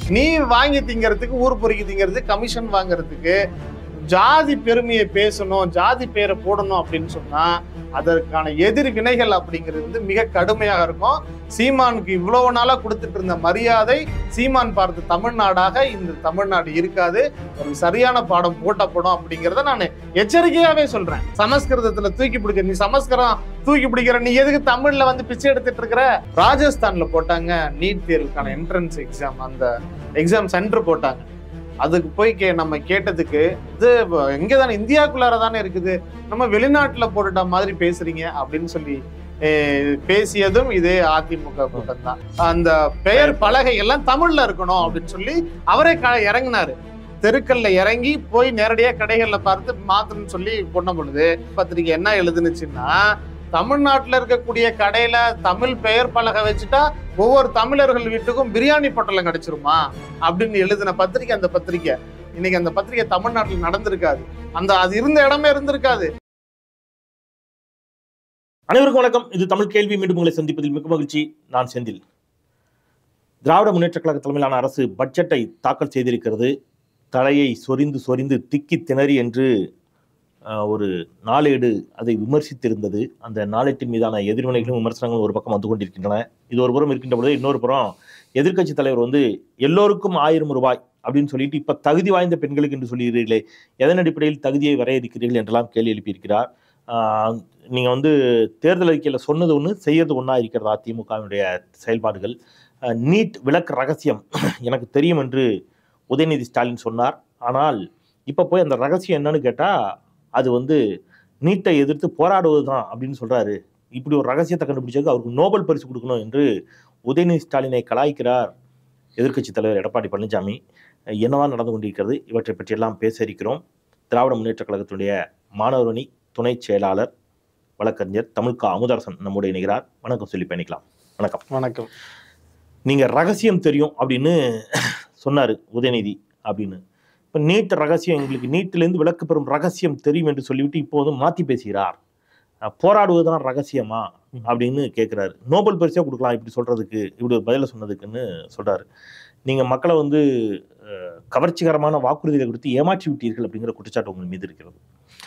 நீ வாங்கி திங்கிறதுக்கு ஊர் பொறுக்கி திங்கிறதுக்கு கமிஷன் வாங்குறதுக்கு ஜாதி பெருமையை பேசணும் ஜாதி பேரை போடணும் அப்படின்னு சொன்னா அதற்கான எதிர் வினைகள் அப்படிங்கிறது வந்து மிக கடுமையாக இருக்கும் சீமானுக்கு இவ்வளவு நாளா கொடுத்துட்டு இருந்த மரியாதை சீமான் பார்த்த தமிழ்நாடாக இந்த தமிழ்நாடு இருக்காது ஒரு சரியான பாடம் போட்டப்படும் அப்படிங்கிறத நான் எச்சரிக்கையாவே சொல்றேன் சமஸ்கிருதத்துல தூக்கி பிடிக்க நீ சமஸ்கிருதம் தூக்கி பிடிக்கிற நீ எதுக்கு தமிழ்ல வந்து பிச்சை எடுத்துட்டு இருக்கிற ராஜஸ்தான்ல போட்டாங்க நீட் தேர்வுக்கான என்ட்ரன்ஸ் எக்ஸாம் அந்த எக்ஸாம் சென்டர் போட்டாங்க அதுக்கு போய் கே நம்ம கேட்டதுக்கு இது எங்க தானே இந்தியாக்குள்ளார தானே இருக்குது நம்ம வெளிநாட்டுல போட்டுட்ட மாதிரி பேசுறீங்க அப்படின்னு சொல்லி eh, பேசியதும் இதே அதிமுக கூட்டம் தான் அந்த பெயர் பலகை எல்லாம் தமிழ்ல இருக்கணும் அப்படின்னு சொல்லி அவரே க இறங்கினாரு தெருக்கல்ல இறங்கி போய் நேரடியா கடைகள்ல பார்த்து மாத்தணும்னு சொல்லி பொண்ண பொழுது பத்திரிக்கை என்ன எழுதுனுச்சுன்னா தமிழ்நாட்டுல இருக்கக்கூடிய கடையில தமிழ் பெயர் பலகை வச்சுட்டா ஒவ்வொரு தமிழர்கள் வீட்டுக்கும் பிரியாணி பொட்டலம் கிடைச்சிருமா அப்படின்னு எழுதின பத்திரிக்கை அந்த பத்திரிக்கை இன்னைக்கு அந்த பத்திரிக்கை தமிழ்நாட்டில் நடந்திருக்காது அந்த அது இருந்த இடமே இருந்திருக்காது அனைவருக்கும் வணக்கம் இது தமிழ் கேள்வி மீண்டும் உங்களை சந்திப்பதில் மிக மகிழ்ச்சி நான் செந்தில் திராவிட முன்னேற்ற கழக தலைமையிலான அரசு பட்ஜெட்டை தாக்கல் செய்திருக்கிறது தலையை சொரிந்து சொரிந்து திக்கி திணறி என்று அஹ், ஒரு நாளேடு அதை விமர்சித்திருந்தது அந்த நாளேட்டின் மீதான எதிர்வினைகளும் விமர்சனங்களும் ஒரு பக்கம் வந்து கொண்டிருக்கின்றன இது ஒரு புறம் இருக்கின்ற பொழுது இன்னொரு புறம் எதிர்க்கட்சி தலைவர் வந்து எல்லோருக்கும் ஆயிரம் ரூபாய் அப்படின்னு சொல்லிட்டு இப்ப தகுதி வாய்ந்த பெண்களுக்கு என்று சொல்லுகிறீர்களே எதன் அடிப்படையில் தகுதியை வரையறுக்கிறீர்கள் என்றெல்லாம் கேள்வி எழுப்பியிருக்கிறார் ஆஹ் நீங்க வந்து தேர்தல் அறிக்கையில் சொன்னது ஒன்று செய்யறது ஒன்றா இருக்கிறதா திமுகவினுடைய செயல்பாடுகள் அஹ் நீட் விளக்கு ரகசியம் எனக்கு தெரியும் என்று உதயநிதி ஸ்டாலின் சொன்னார் ஆனால் இப்போ போய் அந்த ரகசியம் என்னன்னு கேட்டால் அது வந்து நீட்டை எதிர்த்து போராடுவது தான் அப்படின்னு சொல்றாரு இப்படி ஒரு ரகசியத்தை கண்டுபிடிச்சதுக்கு அவருக்கு நோபல் பரிசு கொடுக்கணும் என்று உதயநிதி ஸ்டாலினை கலாய்க்கிறார் எதிர்க்கட்சி தலைவர் எடப்பாடி பழனிசாமி அஹ் என்னவா நடந்து கொண்டிருக்கிறது இவற்றை பற்றியெல்லாம் பேச இருக்கிறோம் திராவிட முன்னேற்ற கழகத்தினுடைய மாணவரணி துணை செயலாளர் வழக்கறிஞர் தமிழ்கா அமுதரசன் நம்முடைய இணைகிறார் வணக்கம் சொல்லி பயணிக்கலாம் வணக்கம் வணக்கம் நீங்க ரகசியம் தெரியும் அப்படின்னு சொன்னாரு உதயநிதி அப்படின்னு இப்போ நீட் ரகசியம் எங்களுக்கு நீட்டிலேருந்து விளக்கு பெறும் ரகசியம் தெரியும் என்று சொல்லிவிட்டு இப்போ வந்து மாற்றி பேசுகிறார் அஹ் போராடுவதுதான் ரகசியமா அப்படின்னு கேட்குறாரு நோபல் பரிசே கொடுக்கலாம் இப்படி சொல்றதுக்கு இப்படி ஒரு பதிலை சொன்னதுக்குன்னு சொல்றாரு நீங்க மக்களை வந்து அஹ், கவர்ச்சிகரமான வாக்குறுதிகளை கொடுத்து ஏமாற்றி விட்டீர்கள் அப்படிங்கிற குற்றச்சாட்டு உங்கள் மீது இருக்கிறது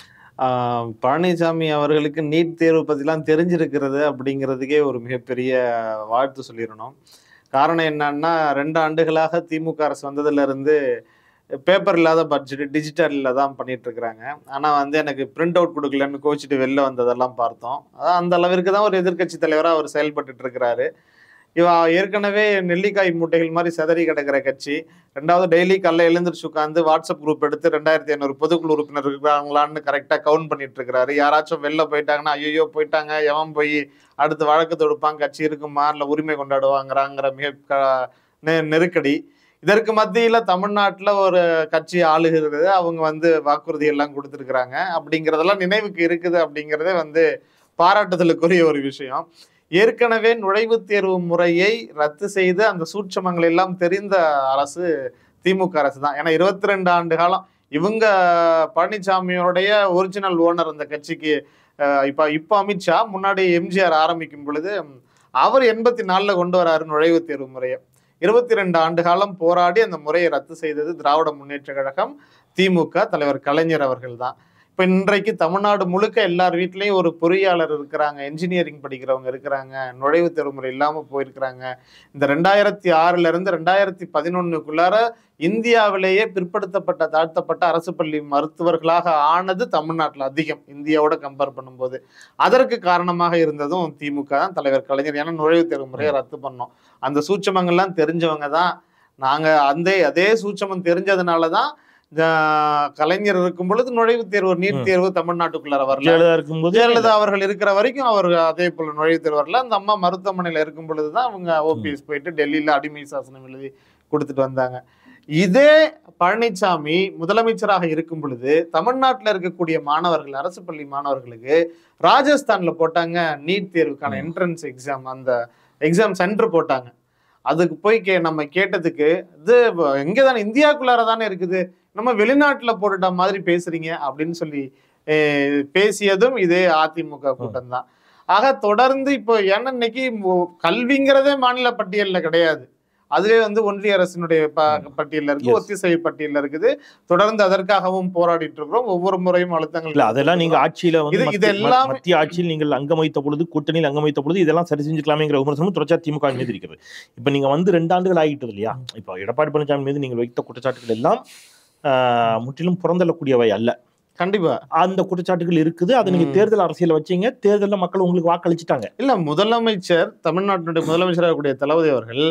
ஆஹ் பழனிசாமி அவர்களுக்கு நீட் தேர்வு பத்திலாம் தெரிஞ்சிருக்கிறது அப்படிங்கிறதுக்கே ஒரு மிகப்பெரிய வாழ்த்து சொல்லிடணும் காரணம் என்னன்னா ரெண்டு ஆண்டுகளாக திமுக அரசு வந்ததுல இருந்து பேப்பர் இல்லாத பட்ஜெட் டிஜிட்டலில் தான் பண்ணிட்டு இருக்கிறாங்க ஆனால் வந்து எனக்கு பிரிண்ட் அவுட் கொடுக்கலன்னு கோச்சிட்டு வெளில வந்ததெல்லாம் பார்த்தோம் அதான் அந்த அளவிற்கு தான் ஒரு எதிர்க்கட்சி தலைவராக அவர் செயல்பட்டுட்டு இருக்கிறாரு இவ ஏற்கனவே நெல்லிக்காய் மூட்டைகள் மாதிரி சிதறி கிடக்கிற கட்சி ரெண்டாவது டெய்லி காலைல எழுந்திரிச்சு உட்காந்து வாட்ஸ்அப் குரூப் எடுத்து ரெண்டாயிரத்தி ஐநூறு பொதுக்குழு உறுப்பினர் இருக்கிறாங்களான்னு கரெக்டாக கவுண்ட் பண்ணிட்டு இருக்கிறாரு யாராச்சும் வெளில போயிட்டாங்கன்னா ஐயோ போயிட்டாங்க எவன் போய் அடுத்து வழக்கு தொடுப்பான் கட்சி இருக்குமா இல்லை உரிமை கொண்டாடுவாங்கிறாங்கிற மிக க- நெ- நெருக்கடி இதற்கு மத்தியில தமிழ்நாட்டுல ஒரு கட்சி ஆளுகிறது அவங்க வந்து வாக்குறுதி எல்லாம் கொடுத்துருக்குறாங்க அப்படிங்கிறதெல்லாம் நினைவுக்கு இருக்குது அப்படிங்கிறதே வந்து பாராட்டுதலுக்குரிய ஒரு விஷயம் ஏற்கனவே நுழைவுத் தேர்வு முறையை ரத்து செய்து அந்த சூட்சமங்கள் எல்லாம் தெரிந்த அரசு திமுக அரசு தான் ஏன்னா இருபத்தி ரெண்டு ஆண்டு காலம் இவங்க பழனிசாமியோடைய ஒரிஜினல் ஓனர் அந்த கட்சிக்கு அஹ், இப்ப இப்ப அமித்ஷா முன்னாடி எம்ஜிஆர் ஆரம்பிக்கும் பொழுது ம், அவர் எண்பத்தி நாலுல கொண்டு வராரு நுழைவுத் தேர்வு முறையை இருபத்தி ரெண்டு ஆண்டு காலம் போராடி அந்த முறையை ரத்து செய்தது திராவிட முன்னேற்ற கழகம் திமுக தலைவர் கலைஞர் அவர்கள் தான் இப்ப இன்றைக்கு தமிழ்நாடு முழுக்க எல்லார் வீட்லயும் ஒரு பொறியாளர் இருக்கிறாங்க இன்ஜினியரிங் படிக்கிறவங்க இருக்கிறாங்க நுழைவுத் தேர்வு முறை இல்லாம போயிருக்கிறாங்க இந்த ரெண்டாயிரத்தி ஆறுல இருந்து ரெண்டாயிரத்தி பதினொன்னுக்குள்ளார இந்தியாவிலேயே பிற்படுத்தப்பட்ட தாழ்த்தப்பட்ட அரசு பள்ளி மருத்துவர்களாக ஆனது தமிழ்நாட்டில் அதிகம் இந்தியாவோட கம்பேர் பண்ணும்போது அதற்கு காரணமாக இருந்ததும் திமுக தான் தலைவர் கலைஞர் ஏன்னா நுழைவுத் தேர்வு முறையை ரத்து பண்ணோம் அந்த சூட்சமங்கள்லாம் தெரிஞ்சவங்க தான் நாங்க அந்த அதே சூட்சமம் தெரிஞ்சதுனால தான் ஆஹ், கலைஞர் இருக்கும் பொழுது நுழைவுத் தேர்வு நீட் ம். தேர்வு தமிழ்நாட்டுக்குள்ளார வரல ஜெயலலிதா இருக்கும்போது ஜெயலலிதா அவர்கள் இருக்கிற வரைக்கும் அவர் அதே போல நுழைவுத் தேர்வு வரல அந்த அம்மா மருத்துவமனையில இருக்கும் பொழுதுதான் அவங்க ஓபிஎஸ் போயிட்டு டெல்லியில அடிமை சாசனம் எழுதி கொடுத்துட்டு வந்தாங்க இதே பழனிசாமி முதலமைச்சராக இருக்கும் பொழுது தமிழ்நாட்டுல இருக்கக்கூடிய மாணவர்கள் அரசு பள்ளி மாணவர்களுக்கு ராஜஸ்தான்ல போட்டாங்க நீட் தேர்வுக்கான ம். என்ட்ரன்ஸ் எக்ஸாம் அந்த எக்ஸாம் சென்டர் போட்டாங்க அதுக்கு போய் கே நம்ம கேட்டதுக்கு இது எங்க தானே இந்தியாக்குள்ளார தானே இருக்குது நம்ம வெளிநாட்டுல போட்டுட்ட மாதிரி பேசுறீங்க அப்படின்னு சொல்லி அஹ், பேசியதும் இதே அதிமுக கூட்டம் தான் ஆக தொடர்ந்து இப்போ ஏன்னா இன்னைக்கு மு- கல்விங்கிறதே மாநில பட்டியல்ல கிடையாது அதுவே வந்து ஒன்றிய அரசினுடைய ப- பட்டியல்ல இருக்கு Yes. ஒத்திசைவு பட்டியல்ல இருக்குது தொடர்ந்து அதற்காகவும் போராடிட்டு இருக்கிறோம் ஒவ்வொரு முறையும் அழுத்தங்கள் இல்ல அதெல்லாம் நீங்க ஆட்சியில வந்து இது- மத்திய- இது எல்லாமே- மத்திய ஆட்சியில் நீங்கள் அங்கம் வைத்த பொழுது கூட்டணியில் அங்கம் வைத்த பொழுது இதெல்லாம் சரி செஞ்சுக்கலாமேங்கிற விமர்சனம் தொடர்ச்சியா திமுக மீது இருக்கிறது இப்ப நீங்க வந்து ரெண்டு ஆண்டுகள் ஆகிட்டது இல்லையா இப்ப எடப்பாடி பழனிசாமி மீது நீங்கள் வைத்த குற்றச்சாட்டுகள் எல்லாம் ஆஹ், முற்றிலும் புறந்தள்ளக்கூடியவை அல்ல கண்டிப்பா அந்த குற்றச்சாட்டுகள் இருக்குது அதை நீங்க ம். தேர்தல் அரசியல வச்சீங்க தேர்தல்ல மக்கள் உங்களுக்கு வாக்களிச்சிட்டாங்க இல்ல முதலமைச்சர் தமிழ்நாட்டினுடைய முதலமைச்சராக கூடிய தளபதி அவர்கள்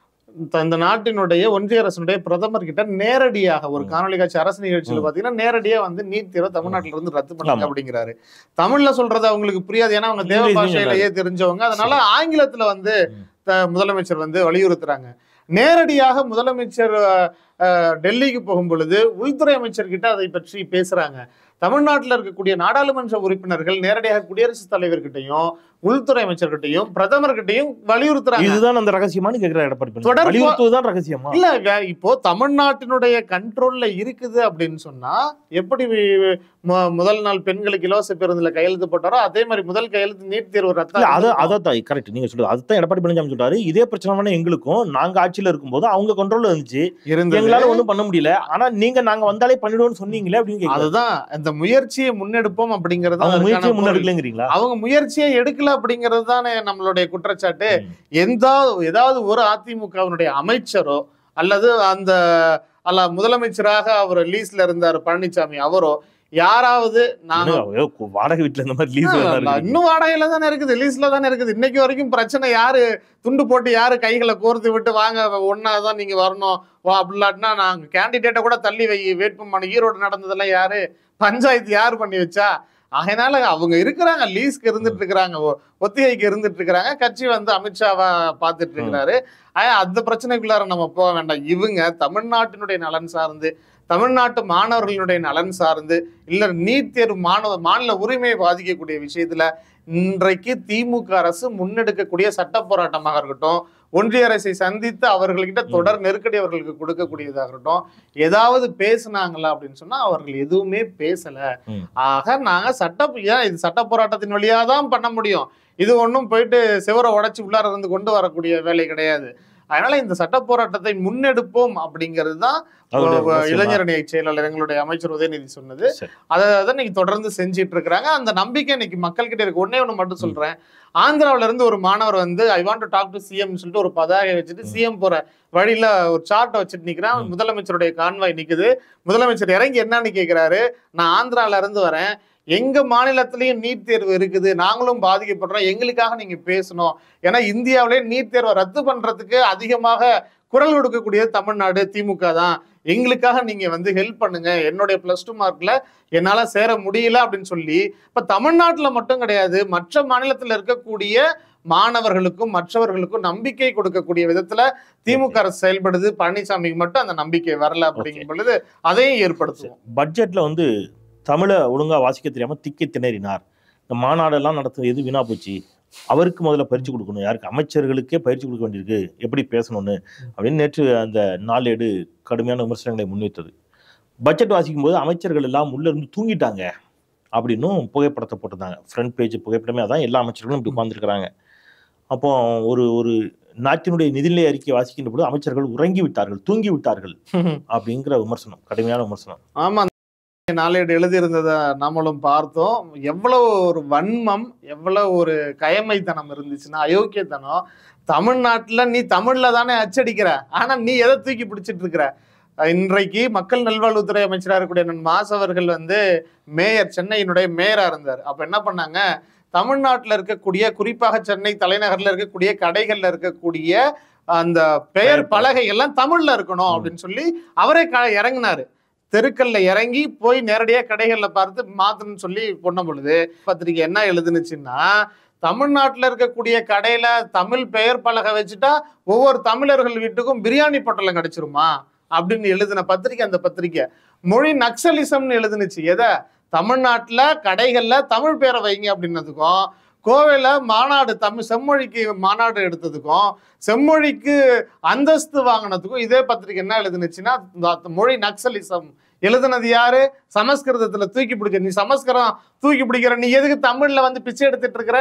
த- இந்த நாட்டினுடைய ஒன்றிய அரசினுடைய பிரதமர் கிட்ட நேரடியாக ஒரு ம். காணொலி காட்சி அரசு நிகழ்ச்சியில ம். பாத்தீங்கன்னா நேரடியா வந்து நீட் தேர்வை தமிழ்நாட்டுல இருந்து ரத்து பண்ணுங்க ஆமா. அப்படிங்கிறாரு தமிழ்ல சொல்றது அவங்களுக்கு புரியாது ஏன்னா அவங்க தேவ இங்கிலீஷ்லயும் பாஷையிலேயே தெரிஞ்சவங்க அதனால ஆங்கிலத்துல வந்து ம். த- முதலமைச்சர் வந்து வலியுறுத்துறாங்க நேரடியாக முதலமைச்சர் அஹ், அஹ், டெல்லிக்கு போகும் பொழுது உள்துறை அமைச்சர் கிட்ட அதை பற்றி பேசுறாங்க தமிழ்நாட்டில் இருக்கக்கூடிய நாடாளுமன்ற உறுப்பினர்கள் நேரடியாக குடியரசுத் தலைவர்கிட்டையும் உள்துறை அமைச்சர்கிட்டையும் பிரதமர்கிட்டையும் வலியுறுத்துறாங்க இதுதான் அந்த ரகசியமானு கேக்குற எடப்பாடி பழனிசாமி. தொடர்பு- வலியுறுத்துவதுதான் ரகசியமா இல்ல வே- இப்போ தமிழ்நாட்டினுடைய கண்ட்ரோல்ல இருக்குது அப்படின்னு சொன்னா எப்படி வி- மு- முதல் நாள் பெண்களுக்கு இலவச பேருந்துல கையெழுத்து போட்டாரோ அதே மாதிரி முதல் கையெழுத்து நீட் தேர்வு இல்ல ரத்தம் அத அதான் கரெக்ட் நீங்க சொல்றது அதுதான் எடப்பாடி பழனிசாமி சொல்றாரு இதே பிரச்சனை தானே எங்களுக்கும் நாங்க ஆட்சியில இருக்கும்போது அவங்க கண்ட்ரோல்ல இருந்துச்சு இருந்தது எங்களால ஒண்ணும் பண்ண முடியல ஆனா நீங்க நாங்க வந்தாலே பண்ணிடுவோம்னு சொன்னீங்களே அப்படின்னு கேக்குறாரு. அதுதான் அந்த முயற்சியை முன்னெடுப்போம் அப்படிங்கறது அவங்க அதற்கான முயற்சியை பொருள். முன்னெடுக்கலங்கிறீங்களா அவங்க முயற்சியை எடுக்கல அப்படிங்கிறது தானே நம்மளுடைய குற்றச்சாட்டு ம். எந்த ஏதாவது ஒரு அதிமுகவினுடைய அமைச்சரோ அல்லது அந்த அல்ல முதலமைச்சராக அவர் லீஸ்ல இருந்தார் பழனிசாமி அவரோ யாராவது நாங்க இன்னும் ஏதோ கு- வாடகை வீட்டுல இந்த மாதிரி லீஸ் ஆ, இன்னும் வாடகையில தானே இருக்குது லீஸ்ல தானே இருக்குது இன்னைக்கு வரைக்கும் பிரச்சனை யாரு துண்டு போட்டு யாரு கைகளை கோர்த்து விட்டு வாங்க ஒன்னாதான் நீங்க வரணும் வா அப்படிலாட்டினா நாங்க கேண்டிடேட்டை கூட தள்ளி வை வேட்புமனு ஈரோடு நடந்ததெல்லாம் யாரு பஞ்சாயத்து யாரு பண்ணி வச்சா அதனால அவங்க இருக்கிறாங்க லீஸ்க்கு இருந்துட்டு இருக்கிறாங்க ஒ- ஒத்திகைக்கு இருந்துட்டு இருக்கிறாங்க கட்சி வந்து அமித்ஷாவா பார்த்துட்டு இருக்கிறாரு ஆனா அந்த பிரச்சனைக்குள்ளார நம்ம போக வேண்டாம் இவங்க தமிழ்நாட்டினுடைய நலன் சார்ந்து தமிழ்நாட்டு மாணவர்களுடைய நலன் சார்ந்து இல்ல நீட் தேர்வு மாணவ மாநில உரிமையை பாதிக்கக்கூடிய விஷயத்துல இன்றைக்கு திமுக அரசு முன்னெடுக்கக்கூடிய சட்ட போராட்டமாக இருக்கட்டும் ஒன்றிய அரசை சந்தித்து அவர்கள்கிட்ட தொடர் நெருக்கடி அவர்களுக்கு கொடுக்கக்கூடியதாக இருக்கட்டும் ஏதாவது பேசுனாங்களா அப்படின்னு சொன்னா அவர்கள் எதுவுமே பேசல ம். ஆக நாங்க சட்ட ஏன் இது சட்ட போராட்டத்தின் வழியா தான் பண்ண முடியும் இது ஒன்றும் போயிட்டு சிவரை உடைச்சு உள்ளார இருந்து கொண்டு வரக்கூடிய வேலை கிடையாது அதனால இந்த சட்ட போராட்டத்தை முன்னெடுப்போம் அப்படிங்கிறது தான் இளைஞரணி செயலாளர் எங்களுடைய அமைச்சர் உதயநிதி சொன்னது சரி. அதை அதை இன்னைக்கு தொடர்ந்து செஞ்சிட்டு இருக்கிறாங்க அந்த நம்பிக்கை இன்னைக்கு மக்கள்கிட்ட இருக்கு ஒன்னே ஒண்ணு மட்டும் சொல்றேன் ஆந்திராவுல இருந்து ஒரு மாணவர் வந்து I want to talk to CM சொல்லிட்டு ஒரு பதாகை வச்சுட்டு சிஎம் போற வழியில ஒரு சார்ட்டை வச்சுட்டு நிக்கிறான் ம். முதலமைச்சருடைய கான்வாய் நிக்குது முதலமைச்சர் இறங்கி என்னன்னு கேக்குறாரு நான் ஆந்திரால இருந்து வரேன் எங்க மாநிலத்திலயும் நீட் தேர்வு இருக்குது நாங்களும் பாதிக்கப்படுறோம் எங்களுக்காக நீங்க பேசணும் ஏன்னா இந்தியாவிலே நீட் தேர்வை ரத்து பண்றதுக்கு அதிகமாக குரல் கொடுக்கக்கூடியது தமிழ்நாடு திமுக தான் எங்களுக்காக நீங்க வந்து ஹெல்ப் பண்ணுங்க என்னுடைய பிளஸ் டூ மார்க்ல என்னால சேர முடியல அப்படின்னு சொல்லி இப்ப தமிழ்நாட்டுல மட்டும் கிடையாது மற்ற மாநிலத்துல இருக்கக்கூடிய மாணவர்களுக்கும் மற்றவர்களுக்கும் நம்பிக்கை கொடுக்கக்கூடிய விதத்துல திமுக அரசு செயல்படுது பழனிசாமிக்கு மட்டும் அந்த நம்பிக்கை வரல அப்படிங்கும் பொழுது அதையும் ஏற்படுத்துவோம் பட்ஜெட்ல வந்து தமிழை ஒழுங்கா வாசிக்க தெரியாம திக்கி திணறினார் இந்த மாநாடெல்லாம் நடத்துறது எது வீணா போச்சு அவருக்கு முதல்ல பயிற்சி கொடுக்கணும் யாருக்கு அமைச்சர்களுக்கே பயிற்சி கொடுக்க வேண்டியிருக்கு எப்படி பேசணும்னு அப்படின்னு நேற்று அந்த நாளேடு கடுமையான விமர்சனங்களை முன்வைத்தது பட்ஜெட் வாசிக்கும் போது அமைச்சர்கள் எல்லாம் உள்ள இருந்து தூங்கிட்டாங்க அப்படின்னும் புகைப்படத்தை போட்டிருந்தாங்க ஃப்ரண்ட் பேஜ் புகைப்படமே அதான் எல்லா அமைச்சர்களும் இப்படி உட்கார்ந்திருக்கிறாங்க அப்போ ஒரு ஒரு நாட்டினுடைய நிதிநிலை அறிக்கை வாசிக்கின்ற பொழுது அமைச்சர்கள் உறங்கி விட்டார்கள் தூங்கி விட்டார்கள் அப்படிங்கிற விமர்சனம் கடுமையான விமர்சனம் ஆமா நாளேடு எழுதியிருந்ததை நாமளும் பார்த்தோம் எவ்வளவு ஒரு வன்மம் எவ்வளவு ஒரு கயமைத்தனம் இருந்துச்சுன்னா அயோக்கியத்தனம் தமிழ்நாட்டுல நீ தமிழ்ல தானே அச்சடிக்கிற ஆனா நீ எதை தூக்கி பிடிச்சிட்டு இருக்கிற இன்றைக்கு மக்கள் நல்வாழ்வுத்துறை அமைச்சராக இருக்கக்கூடிய நன் மாஸ் அவர்கள் வந்து மேயர் சென்னையினுடைய மேயரா இருந்தார் அப்ப என்ன பண்ணாங்க தமிழ்நாட்டுல இருக்கக்கூடிய குறிப்பாக சென்னை தலைநகர்ல இருக்கக்கூடிய கடைகள்ல இருக்கக்கூடிய அந்த பெயர் பலகை எல்லாம் தமிழ்ல இருக்கணும் அப்படின்னு சொல்லி அவரே க இறங்கினாரு தெருக்கல்ல இறங்கி போய் நேரடியா கடைகள்ல பார்த்து மாத்தணும்னு சொல்லி பொண்ண பொழுது பத்திரிக்கை என்ன எழுதுனுச்சுன்னா தமிழ்நாட்டுல இருக்கக்கூடிய கடையில தமிழ் பெயர் பலகை வச்சுட்டா ஒவ்வொரு தமிழர்கள் வீட்டுக்கும் பிரியாணி பொட்டலம் கிடைச்சிருமா அப்படின்னு எழுதின பத்திரிக்கை அந்த பத்திரிக்கை மொழி நக்சலிசம்னு எழுதுனுச்சு எதை தமிழ்நாட்டுல கடைகள்ல தமிழ் பேரை வைங்க அப்படின்னதுக்கும் கோவையில மாநாடு தமிழ் செம்மொழிக்கு மாநாடு எடுத்ததுக்கும் செம்மொழிக்கு அந்தஸ்து வாங்கினதுக்கும் இதே பத்திரிக்கை என்ன எழுதுனுச்சுன்னா இந்த மொழி நக்சலிசம் எழுதுனது யாரு சமஸ்கிருதத்துல தூக்கி பிடிச்ச நீ சமஸ்கிருதம் தூக்கி பிடிக்கிற நீ எதுக்கு தமிழ்ல வந்து பிச்சை எடுத்துட்டு இருக்கிற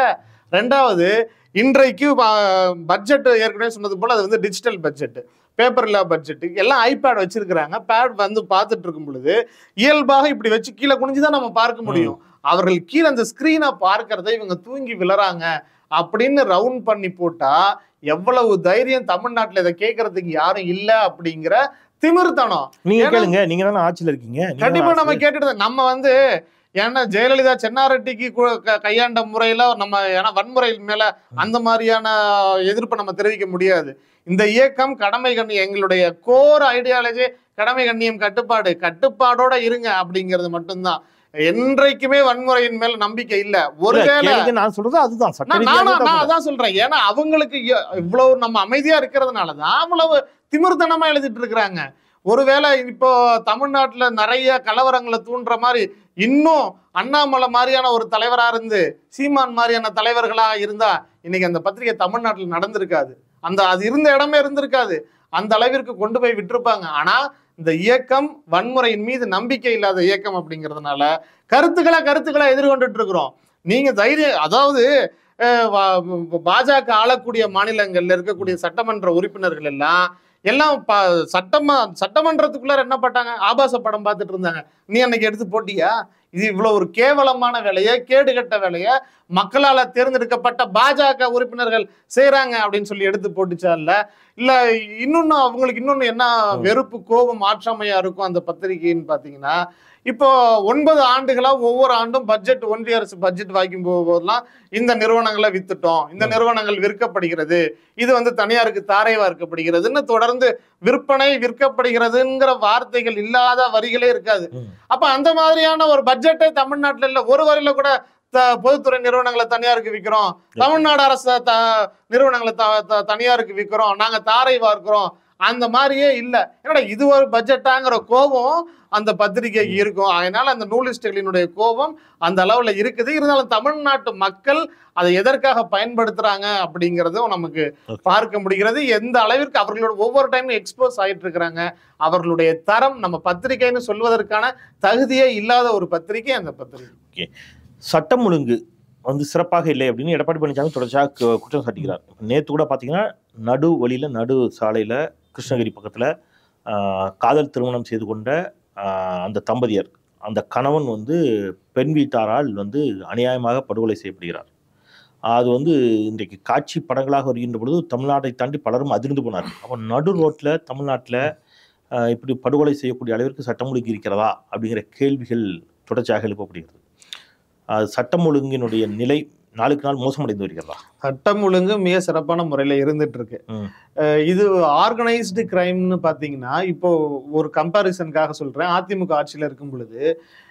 ரெண்டாவது இன்றைக்கு பட்ஜெட் ஏற்கனவே சொன்னது போல அது வந்து டிஜிட்டல் பட்ஜெட் பேப்பர் இல்லா பட்ஜெட் எல்லாம் ஐபேட் வச்சிருக்கிறாங்க பேட் வந்து பார்த்துட்டு இருக்கும் பொழுது இயல்பாக இப்படி வச்சு கீழே குனிஞ்சு தான் நம்ம பார்க்க முடியும் அவர்கள் கீழே அந்த ஸ்கிரீனை பார்க்கறதை இவங்க தூங்கி விழறாங்க அப்படின்னு ரவுண்ட் பண்ணி போட்டா எவ்வளவு தைரியம் தமிழ்நாட்டுல இதை கேட்கறதுக்கு யாரும் இல்ல அப்படிங்கிற திமிர்த்தனம் நீங்க ஏன்னா- கேளுங்க நீங்க தானே ஆட்சியில இருக்கீங்க நீங்க கண்டிப்பா தானே நம்ம ஆட்சி- கேட்டுட்டு நம்ம வந்து ஏன்னா ஜெயலலிதா சென்னாரெட்டிக்கு கு- க- கையாண்ட முறையில நம்ம ஏன்னா வன்முறை மேல அந்த மாதிரியான எதிர்ப்பை நம்ம தெரிவிக்க முடியாது இந்த இயக்கம் கடமை கண்ணியம் எங்களுடைய கோர் ஐடியாலஜி கடமை கண்ணியம் கட்டுப்பாடு கட்டுப்பாடோட இருங்க அப்படிங்கிறது மட்டும்தான் என்றைக்குமே வன்முறையின் மேல நம்பிக்கை இல்ல இல்ல, ஒருவேளை கேளுங்க, நான் சொல்றது அதுதான் சட்ட நான் ரீதியாவே நானா- நான் தப்பு. அதான் சொல்றேன் ஏன்னா அவங்களுக்கு இ- இவ்வளவு நம்ம அமைதியா இருக்கிறதுனாலதான் அவ்வளவு திமிர்த்தனமா எழுதிட்டு இருக்கிறாங்க ஒருவேளை இப்போ தமிழ்நாட்டுல நிறைய கலவரங்களை தூண்டுற மாதிரி இன்னும் அண்ணாமலை மாதிரியான ஒரு தலைவரா இருந்து சீமான் மாதிரியான தலைவர்களா இருந்தா இன்னைக்கு அந்த பத்திரிகை தமிழ்நாட்டுல நடந்திருக்காது அந்த அது இருந்த இடமே இருந்திருக்காது அந்த அளவிற்கு கொண்டு போய் விட்டிருப்பாங்க ஆனா இந்த இயக்கம் வன்முறையின் மீது நம்பிக்கை இல்லாத இயக்கம் அப்படிங்கிறதுனால கருத்துக்களா கருத்துக்களா எதிர்கொண்டுட்டு இருக்கிறோம் நீங்க தைரியம் அதாவது அஹ், வா- பாஜக ஆளக்கூடிய மாநிலங்கள்ல இருக்கக்கூடிய சட்டமன்ற உறுப்பினர்கள் எல்லாம் எல்லாம் ப- சட்டமா சட்டமன்றத்துக்குள்ளார என்ன பட்டாங்க ஆபாச படம் பார்த்துட்டு இருந்தாங்க நீ அன்னைக்கு எடுத்து போட்டியா இது இவ்வளவு ஒரு கேவலமான வேலையை கேடுகட்ட வேலையை மக்களால தேர்ந்தெடுக்கப்பட்ட பாஜக உறுப்பினர்கள் செய்றாங்க அப்படின்னு சொல்லி எடுத்து போட்டுச்சா இல்ல இல்ல இன்னொன்னு அவங்களுக்கு இன்னொன்னு என்ன வெறுப்பு கோபம் ஆற்றாமையா இருக்கும் அந்த பத்திரிகைன்னு பாத்தீங்கன்னா இப்போ ஒன்பது ஆண்டுகளா ஒவ்வொரு ஆண்டும் பட்ஜெட் ஒன்றிய அரசு பட்ஜெட் வாய்க்கும் போதெல்லாம் இந்த நிறுவனங்களை வித்துட்டோம் இந்த ம். நிறுவனங்கள் விற்கப்படுகிறது இது வந்து தனியாருக்கு தாரை வார்க்கப்படுகிறதுன்னு தொடர்ந்து விற்பனை விற்கப்படுகிறதுங்கிற வார்த்தைகள் இல்லாத வரிகளே இருக்காது ம். அப்ப அந்த மாதிரியான ஒரு பட்ஜெட்டே தமிழ்நாட்டுல இல்ல ஒரு வரியில கூட த- பொதுத்துறை நிறுவனங்களை தனியாருக்கு விற்கிறோம் தமிழ்நாடு அரசு த நிறுவனங்களை த- த- தனியாருக்கு விற்கிறோம் நாங்க தாரை வார்க்கிறோம் அந்த மாதிரியே இல்ல என்னடா இது ஒரு பட்ஜெட்டாங்கிற கோபம் அந்த பத்திரிகைக்கு இருக்கும் அதனால அந்த நூலிஸ்டுகளினுடைய கோபம் அந்த அளவுல இருக்குது இருந்தாலும் தமிழ்நாட்டு மக்கள் அதை எதற்காக பயன்படுத்துறாங்க அப்படிங்கறதும் நமக்கு Okay. பார்க்க முடிகிறது எந்த அளவிற்கு அவர்களோட ஒவ்வொரு டைமும் எக்ஸ்போஸ் ஆயிட்டு இருக்கிறாங்க அவர்களுடைய தரம் நம்ம பத்திரிகைன்னு சொல்வதற்கான தகுதியே இல்லாத ஒரு பத்திரிகை அந்த பத்திரிகை சட்டம் ஒழுங்கு வந்து சிறப்பாக இல்லை அப்படின்னு எடப்பாடி பழனிசாமி தொடர்ச்சியாக கு- குற்றம் சாட்டிக்கிறார் நேற்று கூட பார்த்தீங்கன்னா நடு வழியில் நடு சாலையில் கிருஷ்ணகிரி பக்கத்தில் காதல் திருமணம் செய்து கொண்ட ஆஹ், அந்த தம்பதியர் அந்த கணவன் வந்து பெண் வீட்டாரால் வந்து அநியாயமாக படுகொலை செய்யப்படுகிறார் அது வந்து இன்றைக்கு காட்சி படங்களாக வருகின்ற பொழுது தமிழ்நாட்டை தாண்டி பலரும் அதிர்ந்து போனார் அப்போ நடு ரோட்டில் தமிழ்நாட்டில் இப்படி படுகொலை செய்யக்கூடிய அளவிற்கு சட்டம் ஒழுங்கு இருக்கிறதா அப்படிங்கிற கேள்விகள் தொடர்ச்சியாக எழுப்பப்படுகிறது அது சட்டம் ஒழுங்கினுடைய நிலை நாளுக்கு நாள் மோசமடைந்து வருகிறதா சட்டம் ஒழுங்கு மிக சிறப்பான முறையில இருந்துட்டு இருக்கு ம். அஹ் இது ஆர்கனைஸ்டு கிரைம்னு பாத்தீங்கன்னா இப்போ ஒரு கம்பாரிசனுக்காக சொல்றேன் அதிமுக ஆட்சியில இருக்கும் பொழுது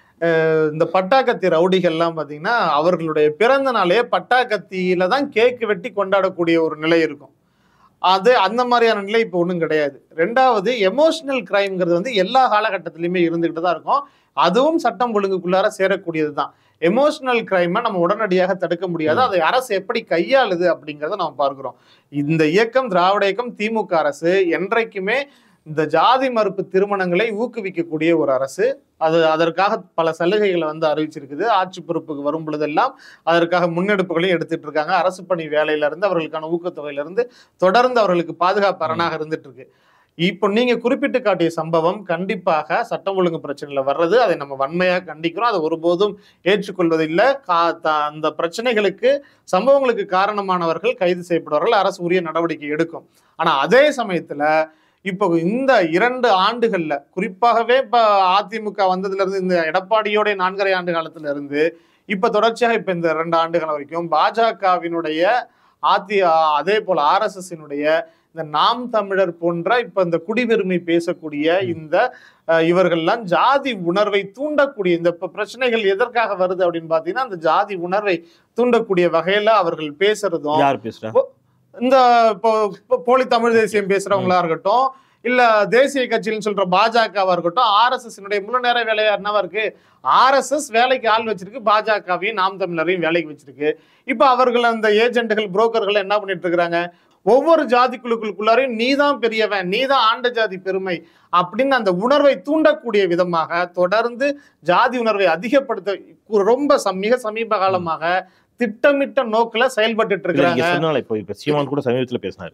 அஹ் இந்த பட்டாக்கத்தி ரவுடிகள்லாம் பாத்தீங்கன்னா அவர்களுடைய பிறந்த நாளே பட்டாக்கத்தியில தான் கேக் வெட்டி கொண்டாடக்கூடிய ஒரு நிலை இருக்கும் அது அந்த மாதிரியான நிலை இப்போ ஒன்றும் கிடையாது ரெண்டாவது எமோஷனல் கிரைம்ங்கிறது வந்து எல்லா காலகட்டத்திலையுமே இருந்துகிட்டு தான் இருக்கும் அதுவும் சட்டம் ஒழுங்குக்குள்ளார சேரக்கூடியது தான் எமோஷனல் கிரைமை நம்ம உடனடியாக தடுக்க முடியாது அதை அரசு எப்படி கையாளுது அப்படிங்கிறத நம்ம பார்க்கிறோம் இந்த இயக்கம் திராவிட இயக்கம் திமுக அரசு என்றைக்குமே இந்த ஜாதி மறுப்பு திருமணங்களை ஊக்குவிக்கக்கூடிய ஒரு அரசு அது அதற்காக பல சலுகைகளை வந்து அறிவிச்சிருக்குது ஆட்சி பொறுப்புக்கு வரும் பொழுதெல்லாம் அதற்காக முன்னெடுப்புகளையும் எடுத்துட்டு இருக்காங்க அரசு பணி வேலையில இருந்து அவர்களுக்கான ஊக்கத்தொகையில இருந்து தொடர்ந்து அவர்களுக்கு பாதுகாப்பு அரணாக இருந்துட்டு இருக்கு இப்போ நீங்க குறிப்பிட்டு காட்டிய சம்பவம் கண்டிப்பாக சட்டம் ஒழுங்கு பிரச்சனையில வர்றது அதை நம்ம வன்மையாக கண்டிக்கிறோம் அதை ஒருபோதும் ஏற்றுக்கொள்வதில்லை கா- த- அந்த பிரச்சனைகளுக்கு சம்பவங்களுக்கு காரணமானவர்கள் கைது செய்யப்படுவார்கள் அரசு உரிய நடவடிக்கை எடுக்கும் ஆனா அதே சமயத்துல இப்போ இந்த இரண்டு ஆண்டுகள்ல குறிப்பாகவே இப்ப அதிமுக வந்ததுல இருந்து இந்த எடப்பாடியோட நான்கரை ஆண்டு காலத்துல இருந்து இப்ப தொடர்ச்சியாக இப்ப இந்த இரண்டு ஆண்டுகள் வரைக்கும் பாஜகவினுடைய அதி அதே போல ஆர்எஸ்எஸ்னுடைய இந்த நாம் தமிழர் போன்ற இப்ப இந்த குடிபெருமை பேசக்கூடிய இந்த அஹ், இவர்கள்லாம் ஜாதி உணர்வை தூண்டக்கூடிய இந்த இப்ப பிரச்சனைகள் எதற்காக வருது அப்படின்னு பாத்தீங்கன்னா அந்த ஜாதி உணர்வை தூண்டக்கூடிய வகையில அவர்கள் பேசுறதும் யார் பேசுறா இந்த இப்போ இப்போ போலி தமிழ் தேசியம் பேசுறவங்களா இருக்கட்டும் இல்ல தேசிய கட்சின்னு சொல்ற பாஜகவா இருக்கட்டும் ஆர்எஸ்எஸ் முழு நேர வேலையா என்னவா இருக்கு ஆர்எஸ்எஸ் வேலைக்கு ஆள் வச்சிருக்கு பாஜகவையும் நாம் தமிழரையும் வேலைக்கு வச்சிருக்கு இப்ப அவர்கள் அந்த ஏஜென்ட்டுகள் புரோக்கர்கள் என்ன பண்ணிட்டு இருக்கிறாங்க ஒவ்வொரு ஜாதி குழுக்களுக்குள்ளாரையும் நீதான் பெரியவன் நீதான் ஆண்ட ஜாதி பெருமை அப்படின்னு அந்த உணர்வை தூண்டக்கூடிய விதமாக தொடர்ந்து ஜாதி உணர்வை அதிகப்படுத்த ரொம்ப சம்- மிக சமீப காலமாக திட்டமிட்ட நோக்குல செயல்பட்டுட்டு இல்ல, இருக்கிறாங்க நீங்க சொன்னால இப்போ இப்ப சீமான் கூட சமீபத்துல பேசினாரு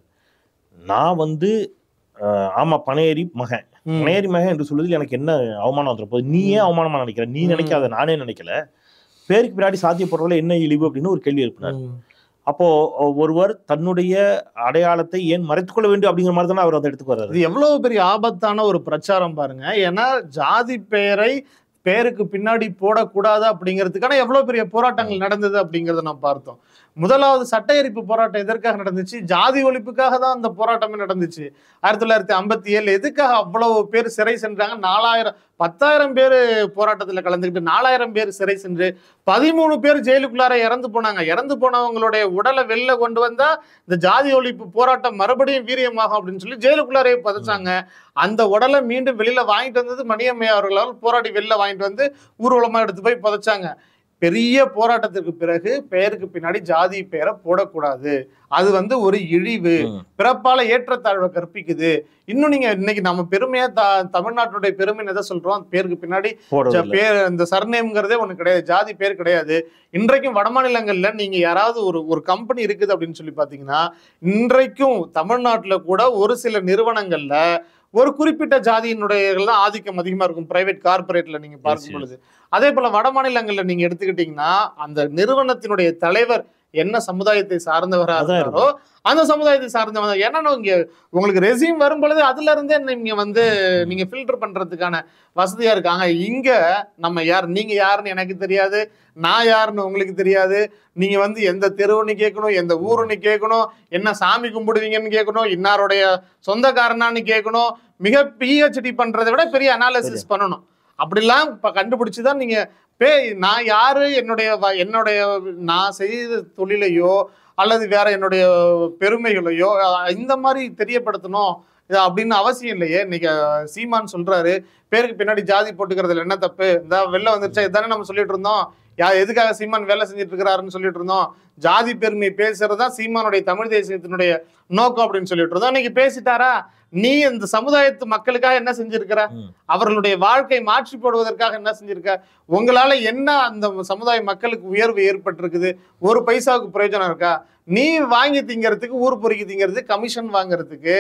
நான் வந்து அஹ், ஆமா பனையேறி மகன் ம். பனையேறி மகன் என்று சொல்வதில் எனக்கு என்ன அவமானம் வந்துடும் போது நீ ஏன் அவமானமா நினைக்கிற நீ ம். நினைக்காத நானே நினைக்கல பேருக்கு பின்னாடி சாத்தியப்படுறதுல என்ன இழிவு அப்படின்னு ஒரு கேள்வி எழுப்பினார் ம். அப்போ ஒருவர் தன்னுடைய அடையாளத்தை ஏன் மறைத்துக் கொள்ள வேண்டும் அப்படிங்கிற மாதிரி தானே அவர் அந்த இடத்துக்கு வர்றாரு இது எவ்வளவு பெரிய ஆபத்தான ஒரு பிரச்சாரம் பாருங்க ஏன்னா ஜாதி பெயரை பேருக்கு பின்னாடி போடக்கூடாது அப்படிங்கிறதுக்கான எவ்வளவு பெரிய போராட்டங்கள் நடந்தது அப்படிங்கறத நாம் பார்த்தோம் முதலாவது சட்ட எரிப்பு போராட்டம் எதற்காக நடந்துச்சு ஜாதி ஒழிப்புக்காக தான் அந்த போராட்டமே நடந்துச்சு ஆயிரத்தி தொள்ளாயிரத்தி ஐம்பத்தி ஏழு எதுக்காக அவ்வளவு பேர் சிறை சென்றாங்க நாலாயிரம் பத்தாயிரம் பேர் போராட்டத்துல கலந்துக்கிட்டு நாலாயிரம் பேர் சிறை சென்று பதிமூணு பேர் ஜெயிலுக்குள்ளார இறந்து போனாங்க இறந்து போனவங்களுடைய உடலை வெளில கொண்டு வந்தா இந்த ஜாதி ஒழிப்பு போராட்டம் மறுபடியும் வீரியமாகும் அப்படின்னு சொல்லி ஜெயிலுக்குள்ளாரே புதைச்சாங்க அந்த உடலை மீண்டும் வெளியில வாங்கிட்டு வந்தது மணியம்மையா அவர்களால் போராடி வெளில வாங்கிட்டு வந்து ஊர்வலமா எடுத்து போய் புதைச்சாங்க பெரிய போராட்டத்திற்கு பிறகு பெயருக்கு பின்னாடி ஜாதி பெயரை போடக்கூடாது அது வந்து ஒரு இழிவு ம். பிறப்பால ஏற்றத்தாழ்வை கற்பிக்குது இன்னும் நீங்க இன்னைக்கு நம்ம பெருமையா த தமிழ்நாட்டுடைய பெருமை எதை சொல்றோம் பேருக்கு பின்னாடி போடுறது ஜ- பேர் இந்த சர்நேம்ங்கிறதே ஒண்ணு கிடையாது ஜாதி பேர் கிடையாது இன்றைக்கும் வட மாநிலங்கள்ல நீங்க யாராவது ஒரு ஒரு கம்பெனி இருக்குது அப்படின்னு சொல்லி பாத்தீங்கன்னா இன்றைக்கும் தமிழ்நாட்டுல கூட ஒரு சில நிறுவனங்கள்ல ஒரு குறிப்பிட்ட ஜாதியினுடைய தான் ஆதிக்கம் அதிகமா இருக்கும் பிரைவேட் கார்பரேட்ல நீங்க பார்க்கும் yes. பொழுது அதே போல வட மாநிலங்கள்ல நீங்க எடுத்துக்கிட்டீங்கன்னா அந்த நிறுவனத்தினுடைய தலைவர் என்ன சமுதாயத்தை சார்ந்தவரா அதான் இருந்தாரோ அந்த சமுதாயத்தை சார்ந்தவங்க ஏன்னா இங்க உங்களுக்கு ரெசியூம் வரும் பொழுது அதுல இருந்தே நீங்க வந்து நீங்க ஃபில்டர் பண்றதுக்கான வசதியா இருக்காங்க இங்க நம்ம யார் நீங்க யாருன்னு எனக்கு தெரியாது நான் யாருன்னு உங்களுக்கு தெரியாது நீங்க வந்து எந்த தெருவுன்னு கேட்கணும் எந்த ஊருன்னு கேட்கணும் என்ன சாமி கும்பிடுவீங்கன்னு கேட்கணும் இன்னாருடைய சொந்தக்காரனான்னு கேட்கணும் மிக பிஹெச்டி பண்றதை விட பெரிய அனாலிசிஸ் பண்ணணும் அப்படிலாம் இப்ப கண்டுபிடிச்சுதான் நீங்க பே நான் யாரு என்னுடைய வ- என்னுடைய நான் செய்த தொழிலையோ அல்லது வேற என்னுடைய பெருமைகளையோ அஹ் இந்த மாதிரி தெரியப்படுத்தணும் இது அப்படின்னு அவசியம் இல்லையே இன்னைக்கு அஹ், சீமான் சொல்றாரு பேருக்கு பின்னாடி ஜாதி போட்டுக்கிறதுல என்ன தப்பு இந்த வெளில வந்துருச்சா இதானே நம்ம சொல்லிட்டு இருந்தோம் யா எதுக்காக சீமான் வேலை செஞ்சுட்டு இருக்கிறாருன்னு சொல்லிட்டு இருந்தோம் ஜாதி பெருமை பேசுறது தான் சீமானுடைய தமிழ் தேசியத்தினுடைய நோக்கம் அப்படின்னு சொல்லிட்டு இருந்தோம் இன்னைக்கு பேசிட்டாரா நீ இந்த சமுதாயத்து மக்களுக்காக என்ன செஞ்சிருக்கிற ம். அவர்களுடைய வாழ்க்கை மாற்றி போடுவதற்காக என்ன செஞ்சிருக்க உங்களால என்ன அந்த சமுதாய மக்களுக்கு உயர்வு ஏற்பட்டிருக்குது ஒரு பைசாவுக்கு பிரயோஜனம் இருக்கா நீ வாங்கி திங்கிறதுக்கு ஊர் பொறுக்கி திங்கிறதுக்கு கமிஷன் வாங்குறதுக்கு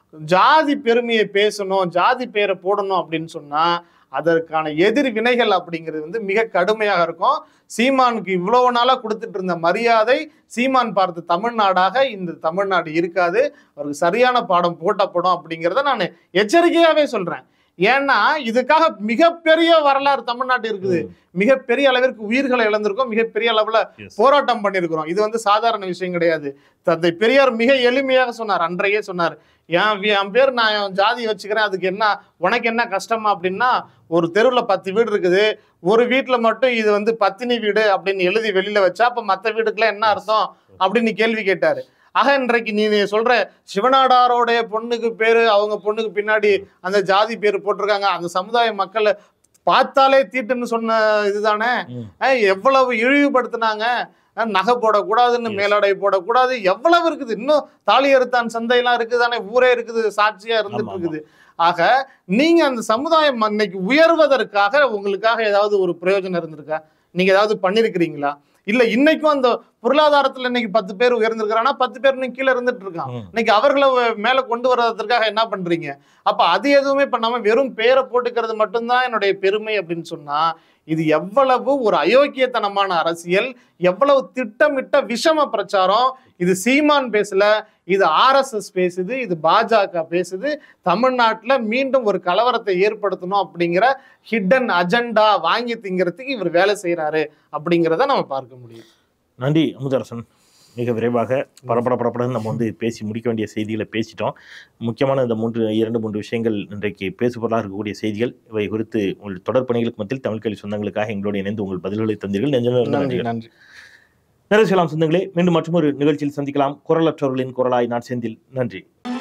ஜாதி பெருமையை பேசணும் ஜாதி பேரை போடணும் அப்படின்னு சொன்னா அதற்கான எதிர் வினைகள் அப்படிங்கிறது வந்து மிக கடுமையாக இருக்கும் சீமானுக்கு இவ்வளவு நாளா கொடுத்துட்டு இருந்த மரியாதை சீமான் பார்த்த தமிழ்நாடாக இந்த தமிழ்நாடு இருக்காது அவருக்கு சரியான பாடம் போட்டப்படும் அப்படிங்கிறத நான் எச்சரிக்கையாவே சொல்றேன் ஏன்னா இதுக்காக மிகப்பெரிய வரலாறு தமிழ்நாட்டு இருக்குது மிகப்பெரிய அளவிற்கு உயிர்களை இழந்திருக்கோம் மிகப்பெரிய அளவுல Yes. போராட்டம் பண்ணியிருக்கிறோம் இது வந்து சாதாரண விஷயம் கிடையாது தந்தை பெரியார் மிக எளிமையாக சொன்னார் அன்றையே சொன்னார் என் வி- என் பேர் நான் என் ஜாதி வச்சுக்கிறேன் அதுக்கு என்ன உனக்கு என்ன கஷ்டமா அப்படின்னா ஒரு தெருவில் பத்து வீடு இருக்குது ஒரு வீட்டில் மட்டும் இது வந்து பத்தினி வீடு அப்படின்னு எழுதி வெளியில வச்சா அப்ப மற்ற வீடுக்குலாம் என்ன அர்த்தம் அப்படின்னு கேள்வி கேட்டாரு ஆக இன்றைக்கு நீ நீ சொல்ற சிவனாடாரோடைய பொண்ணுக்கு பேரு அவங்க பொண்ணுக்கு பின்னாடி அந்த ஜாதி பேர் போட்டிருக்காங்க அந்த சமுதாய மக்களை பார்த்தாலே தீட்டுன்னு சொன்ன இதுதானே ம். அஹ் எவ்வளவு இழிவுபடுத்தினாங்க அஹ் நகை போடக்கூடாதுன்னு Yes. மேலாடை போடக்கூடாது எவ்வளவு இருக்குது இன்னும் தாலி அறுத்தான் சந்தையெல்லாம் இருக்குதானே ஊரே இருக்குது சாட்சியா இருந்துட்டு ஆமா, ஆமா. இருக்குது ஆக நீங்க அந்த சமுதாயம் இன்னைக்கு உயர்வதற்காக உங்களுக்காக ஏதாவது ஒரு பிரயோஜனம் இருந்திருக்கா நீங்க ஏதாவது பண்ணிருக்கிறீங்களா இல்ல இன்னைக்கும் அந்த பொருளாதாரத்துல இன்னைக்கு பத்து பேர் உயர்ந்திருக்கிறானா பத்து பேர் இன்னைக்கு கீழே இருந்துட்டு இருக்கான் ம். இன்னைக்கு அவர்களை வ- மேல கொண்டு வர்றதற்காக என்ன பண்றீங்க அப்ப அது எதுவுமே பண்ணாம வெறும் பேரை போட்டுக்கிறது மட்டும்தான் என்னுடைய பெருமை அப்படின்னு சொன்னா இது எவ்வளவு ஒரு அயோக்கியத்தனமான அரசியல் எவ்வளவு திட்டமிட்ட விஷம பிரச்சாரம் இது சீமான் பேசல இது ஆர்எஸ்எஸ் பேசுது இது பாஜக பேசுது தமிழ்நாட்டுல மீண்டும் ஒரு கலவரத்தை ஏற்படுத்தணும் அப்படிங்கிற ஹிடன் அஜெண்டா வாங்கி திங்கிறதுக்கு இவர் வேலை செய்யறாரு அப்படிங்கிறத நம்ம பார்க்க முடியும் நன்றி அமுதரசன் மிக விரைவாக பரபர பரப்படன்னு நம்ம வந்து பேசி முடிக்க வேண்டிய செய்திகளை பேசிட்டோம் முக்கியமான இந்த மூன்று இரண்டு மூன்று விஷயங்கள் இன்றைக்கு பேசுபொருளாக இருக்கக்கூடிய செய்திகள் இவை குறித்து உங்கள் தொடர் பணிகளுக்கு மத்தியில் தமிழ் கல்வி சொந்தங்களுக்காக எங்களோடு இணைந்து உங்கள் பதில்களை தந்தீர்கள் நெஞ்சம் நன்றி நன்றி நிறைவு செய்யலாம் சொந்தங்களே மீண்டும் மற்றொரு நிகழ்ச்சியில் சந்திக்கலாம் குரலற்றவர்களின் குரலாய் நான் செந்தில் நன்றி